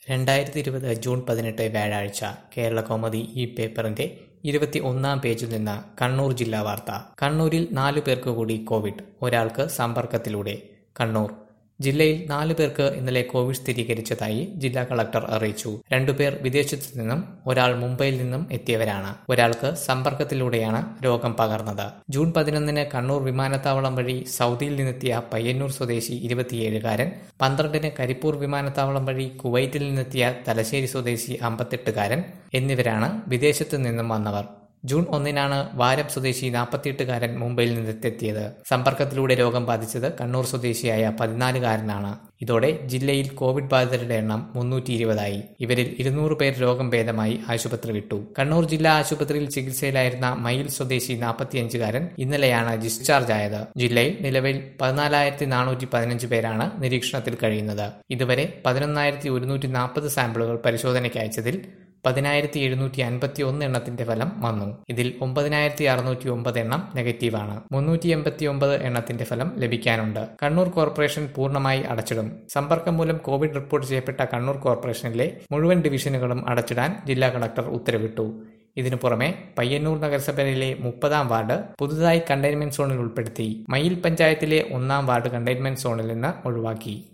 രണ്ടായിരത്തി ഇരുപത് ജൂൺ പതിനെട്ട് വ്യാഴാഴ്ച കേരളകൗമുദി ഈ പേപ്പറിന്റെ ഇരുപത്തി ഒന്നാം പേജിൽ നിന്ന് കണ്ണൂർ ജില്ലാ വാർത്ത കണ്ണൂരിൽ നാലു പേർക്ക് കൂടി കോവിഡ് ഒരാൾക്ക് സമ്പർക്കത്തിലൂടെ കണ്ണൂർ ജില്ലയിൽ നാലു പേർക്ക് ഇന്നലെ കോവിഡ് സ്ഥിരീകരിച്ചതായി ജില്ലാ കളക്ടർ അറിയിച്ചു രണ്ടുപേർ വിദേശത്തു നിന്നും ഒരാൾ മുംബൈയിൽ നിന്നും എത്തിയവരാണ് ഒരാൾക്ക് സമ്പർക്കത്തിലൂടെയാണ് രോഗം പകർന്നത് ജൂൺ പതിനൊന്നിന് കണ്ണൂർ വിമാനത്താവളം വഴി സൗദിയിൽ നിന്നെത്തിയ പയ്യന്നൂർ സ്വദേശി ഇരുപത്തിയേഴുകാരൻ പന്ത്രണ്ടിന് കരിപ്പൂർ വിമാനത്താവളം വഴി കുവൈറ്റിൽ നിന്നെത്തിയ തലശ്ശേരി സ്വദേശി അമ്പത്തെട്ടുകാരൻ എന്നിവരാണ് വിദേശത്തു നിന്നും വന്നവർ ജൂൺ ഒന്നിനാണ് വാരം സ്വദേശി നാൽപ്പത്തിയെട്ടുകാരൻ മുംബൈയിൽ നിന്നെത്തിയത് സമ്പർക്കത്തിലൂടെ രോഗം ബാധിച്ചത് കണ്ണൂർ സ്വദേശിയായ പതിനാലുകാരനാണ് ഇതോടെ ജില്ലയിൽ കോവിഡ് ബാധിതരുടെ എണ്ണം മുന്നൂറ്റി ഇരുപതായി ഇവരിൽ ഇരുന്നൂറ് പേർ രോഗം ഭേദമായി ആശുപത്രി വിട്ടു കണ്ണൂർ ജില്ലാ ആശുപത്രിയിൽ ചികിത്സയിലായിരുന്ന മയിൽ സ്വദേശി നാൽപ്പത്തിയഞ്ചുകാരൻ ഇന്നലെയാണ് ഡിസ്ചാർജ് ആയത് ജില്ലയിൽ നിലവിൽ പതിനാലായിരത്തി നാനൂറ്റി പതിനഞ്ച് പേരാണ് നിരീക്ഷണത്തിൽ കഴിയുന്നത് ഇതുവരെ പതിനൊന്നായിരത്തി ഒരുന്നൂറ്റി നാൽപ്പത് സാമ്പിളുകൾ പരിശോധനയ്ക്ക് അയച്ചതിൽ പതിനായിരത്തി എഴുന്നൂറ്റി അൻപത്തി ഒന്ന് എണ്ണത്തിന്റെ ഫലം വന്നു ഇതിൽ ഒമ്പതിനായിരത്തി അറുന്നൂറ്റി ഒമ്പത് എണ്ണം നെഗറ്റീവാണ് മുന്നൂറ്റി എൺപത്തി ഒമ്പത് എണ്ണത്തിന്റെ ഫലം ലഭിക്കാനുണ്ട് കണ്ണൂർ കോർപ്പറേഷൻ പൂർണ്ണമായി അടച്ചിടും സമ്പർക്കം മൂലം കോവിഡ് റിപ്പോർട്ട് ചെയ്യപ്പെട്ട കണ്ണൂർ കോർപ്പറേഷനിലെ മുഴുവൻ ഡിവിഷനുകളും അടച്ചിടാൻ ജില്ലാ കളക്ടർ ഉത്തരവിട്ടു ഇതിനു പുറമെ പയ്യന്നൂർ നഗരസഭയിലെ മുപ്പതാം വാർഡ് പുതുതായി കണ്ടെയ്ൻമെന്റ് സോണിൽ ഉൾപ്പെടുത്തി മയിൽ പഞ്ചായത്തിലെ ഒന്നാം വാർഡ് കണ്ടെയ്ൻമെന്റ് സോണിൽ നിന്ന് ഒഴിവാക്കി